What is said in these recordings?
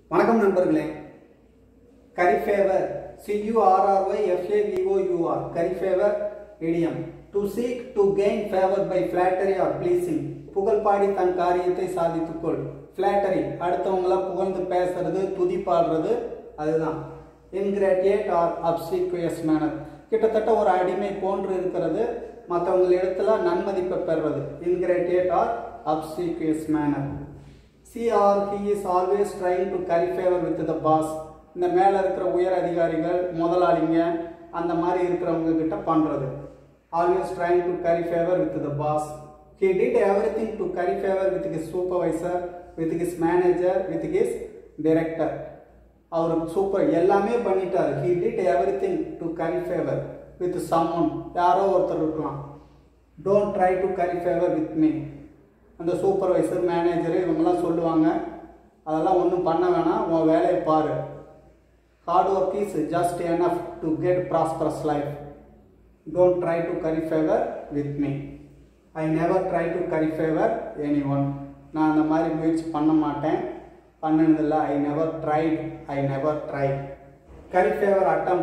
வணக்கம் நண்பர்களே curry favour C U R R Y F A V O U R curry favour idiom to seek to gain favour by flattery or pleasing புகழ் பாடி தன் காரியத்தை சாதித்துக்கொள் ஃபிளாட்டரி அடுத்தவங்கள புகழ்ந்து பேசுறது துதி பாடுறது அதுதான் இன்கிராட்டியேட் ஆர் அப்சிக்வியஸ் மேனர் கிட்டத்தட்ட ஒரு அடிமை போன்று இருக்கிறது மற்றவங்க இடத்துல நன்மதிப்பை பெறுறது ingratiate or obsequious manner see or he is always trying to curry favour with the boss இந்த மேலே இருக்கிற உயர் அதிகாரிகள் முதலாளிங்க அந்த மாதிரி இருக்கிறவங்க கிட்ட பண்ணுறது always trying to curry favour with the boss he did everything to curry favour with his supervisor with his manager with his director அவர் சூப்பர் எல்லாமே பண்ணிட்டாரு he did everything to curry favour with someone யாரோ ஒருத்தர் இருக்கலாம் don't try to curry favour with me அந்த supervisor manager இவங்கெல்லாம் சொல்லுவாங்க அதெல்லாம் ஒன்றும் பண்ண வேணாம் உன் வேலையை பாரு hard work is just enough to get prosperous life don't try to curry favour with me I never try to curry favour anyone நான் அந்த மாதிரி முயற்சி பண்ண மாட்டேன் பண்ணினதில்ல I never tried I never try curry favour attempt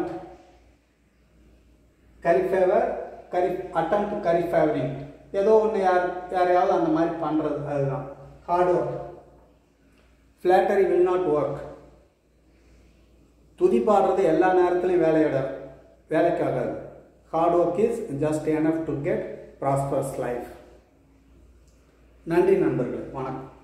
curry favour curry attempt curry favouring ஏதோ ஒன்று யார் யாரையாவது அந்த மாதிரி பண்ணுறது அதுதான் hard work flattery will not work துதி பாடுறது எல்லா நேரத்துலையும் வேலையிட வேலைக்காகாது hard work is just enough to get prosperous life நன்றி நண்பர்களே வணக்கம்